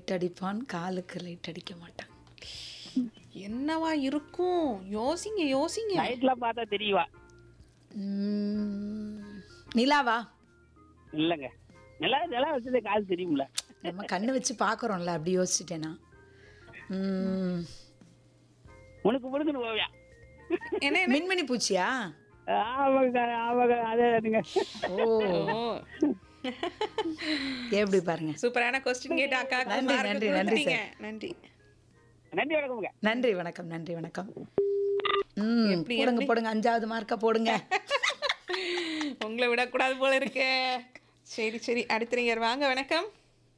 Light அடிப்பான் காலுக்கு light அடிக்க மாட்டான் என்னவா இருக்கும் யோசிங்க யோசிங்க நைட்ல பார்த்தா தெரியவா உம், நிலாவா இல்லைங்க நிலா நிலா வச்சதே கால் தெரியும்ல நம்ம கண்ணு வச்சு பார்க்குறோம்ல அப்படி யோசிச்சுட்டேனா உம், உனக்கு முடுக்குன்னு போவியா என்ன என்ன? மின்மினி பூச்சியா ஆமாங்க ஆமாங்க அதே அதுங்க ஓ ஓ எப்படி பாருங்க சூப்பரான கொஸ்டின் கேட்ட அக்காக்கு நன்றி, mark நன்றி, நன்றி கொடுத்துட்டீங்க. நன்றி நன்றி வணக்கமுங்க நன்றி வணக்கம் நன்றி வணக்கம் ம் எப்படி, போடுங்க எப்படி? போடுங்க அஞ்சாவது மார்க்கா போடுங்க உங்களை விடக்கூடாது போல இருக்கு சரி சரி அடுத்த நீங்க வாங்க வணக்கம்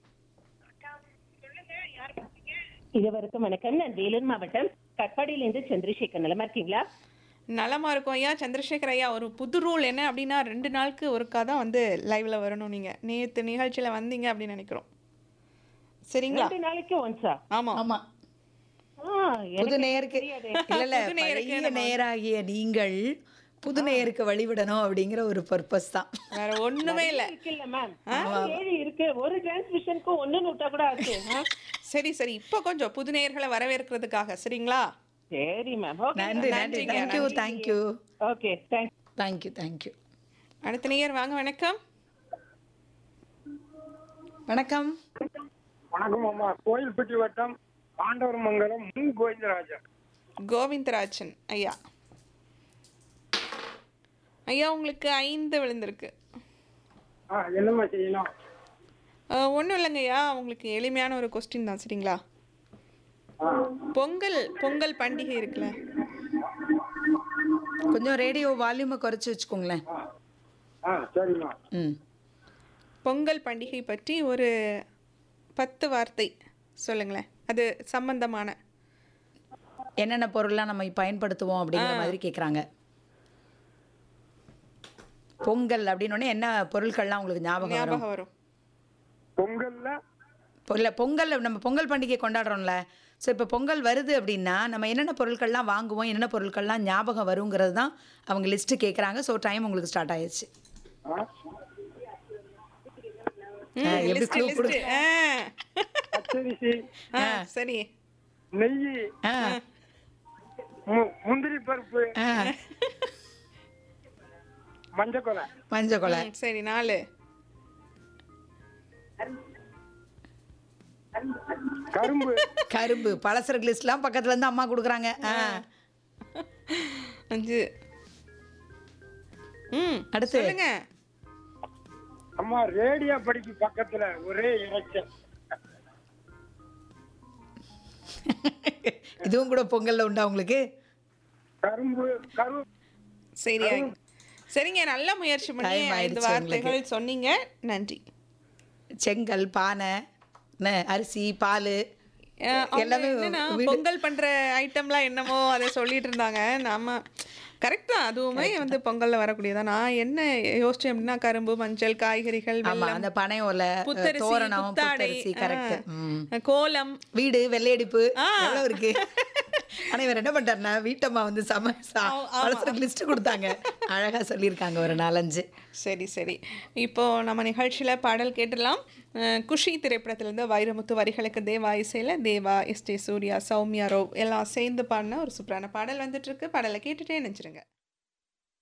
இருவருக்கும் வணக்கம் நான் வேலூர் மாவட்டம் கட்பாடியிலிருந்து சந்திரசேகர் நலமா இருக்கீங்களா நலமா இருக்கும் ஐயா சந்திரசேகர் ஐயா ஒரு புது ரூல் என்ன அப்படின்னா ரெண்டு நாளுக்கு ஒருக்கா தான் வந்து லைவ்ல வரணும் நீங்க நேத்து நிகழ்ச்சியில வந்தீங்க அப்படின்னு நினைக்கிறோம் சரிங்களா ரெண்டு நாளைக்கு ஒன்ஸா ஆமா ஆமா புது நேருக்கு இல்ல இல்ல புது நேயருக்கு பழைய நம்ம- நேராகிய நீங்கள் புது நேயருக்கு வழிவிடணும் அப்படிங்கிற ஒரு பர்பஸ் தான் வேற ஒண்ணுமே இல்ல இருக்குல்ல மேம் ஏழு இருக்கு ஒரு டிரான்ஸ்மிஷனுக்கு ஒண்ணுன்னு விட்டா கூட ஆச்சு ஆ? சரி சரி இப்போ கொஞ்சம் புது நேயர்களை வரவேற்கிறதுக்காக சரிங்களா சரி மேம் ஓகே நன்றி நன்றி நன்றிங்க, thank you thank you okay thanks thank you thank you அடுத்த நேயர் வாங்க வணக்கம் வணக்கம் வணக்கம் அம்மா கோயில்பட்டி வட்டம் பாண்டவர் மங்கலம் முன் கோவிந்தராஜன் கோவிந்தராஜன் ஐயா ஐயா உங்களுக்கு ஐந்து விழுந்திருக்கு ஆ என்னம்மா செய்யணும் ஒன்றும் இல்லைங்க ஐயா உங்களுக்கு எளிமையான ஒரு கொஸ்டின் தான் சரிங்களா ஆ பொங்கல் பொங்கல் பண்டிகை இருக்குல்ல கொஞ்சம் ரேடியோ வால்யூமை குறைச்சி வச்சுக்கோங்களேன் ஆ சரிம்மா ம் பொங்கல் பண்டிகை பற்றி ஒரு பத்து வார்த்தை சொல்லுங்களேன் அது சம்பந்தமான என்னென்ன பொருள்லாம் நம்ம பயன்படுத்துவோம் அப்படிங்கிற மாதிரி கேட்குறாங்க பொங்கல் அப்படின்னோடனே என்ன பொருட்கள்லாம் உங்களுக்கு ஞாபகம் வரும் ஞாபகம் வரும் பொங்கல்ல இல்லை பொங்கல் நம்ம பொங்கல் பண்டிகை கொண்டாடுறோம்ல ஸோ இப்போ பொங்கல் வருது அப்படின்னா நம்ம என்னென்ன பொருட்கள்லாம் வாங்குவோம் என்னென்ன பொருட்கள்லாம் ஞாபகம் வருங்கிறது தான் அவங்க லிஸ்ட்டு கேட்குறாங்க ஸோ டைம் உங்களுக்கு ஸ்டார்ட் ஆயிடுச்சு ஆ ம், ஆ, எப்படி list, clue list. கொடு- ஆ. பச்சரிசி ஆ, சரி நெய் ஆ மு- முந்திரி பருப்பு ஆ மஞ்சக்கொலை மஞ்சள் கொலை ம், சரி நாலு கரும்பு கரும்பு பலசரக்கு லிஸ்ட்லாம் பக்கத்துல இருந்து அம்மா கொடுக்குறாங்க ஆ அஞ்சு ம் அடுத்து? சொல்லுங்க அம்மா ரேடியோ படிக்கு பக்கத்துல ஒரே இறைச்சல் இதுவும் கூட பொங்கல்ல உண்டா உங்களுக்கு கரும்பு கரு சரி சரிங்க நல்ல முயற்சி பண்ணி Time ஐந்து ஆயிடுச்சு வார்த்தைகள் சொன்னீங்க நன்றி செங்கல் பானை என்ன, அரிசி பால் அஹ், அவங்க எல்லாமே என்னன்னா வீடு- பொங்கல் பண்ற ஐட்டம்லாம் என்னமோ அதை சொல்லிட்டு இருந்தாங்க நாம கரெக்ட் தான் அதுவுமே வந்து பொங்கல்ல வரக்கூடியதான் நான் என்ன யோசிச்சேன் அப்படின்னா கரும்பு மஞ்சள் காய்கறிகள் ஆமா வெல்லம் அந்த பனை ஓலை புத்தரிசி தோரணம் புத்தாடை புத்தரிசி கரெக்ட் அஹ், கோலம் வீடு வெள்ளையடிப்பு ஆ. எவ்வளவு இருக்கு ஆனா இவர் என்ன பண்ணிட்டாருன்னா வீட்டம்மா வந்து சம பலசரக்கு லிஸ்ட் கொடுத்தாங்க அழகா சொல்லியிருக்காங்க ஒரு நாலஞ்சு சரி சரி இப்போ நம்ம நிகழ்ச்சியில பாடல் கேட்டுடலாம் அஹ், குஷி திரைப்படத்திலிருந்து வைரமுத்து வரிகளுக்கு தேவா இசையில தேவா எஸ் டி சூர்யா சௌமியா ரோவ் எல்லாம் சேர்ந்து பாடின ஒரு சூப்பரான பாடல் வந்துட்டு இருக்கு பாடலை கேட்டுட்டே நினைச்சிருங்க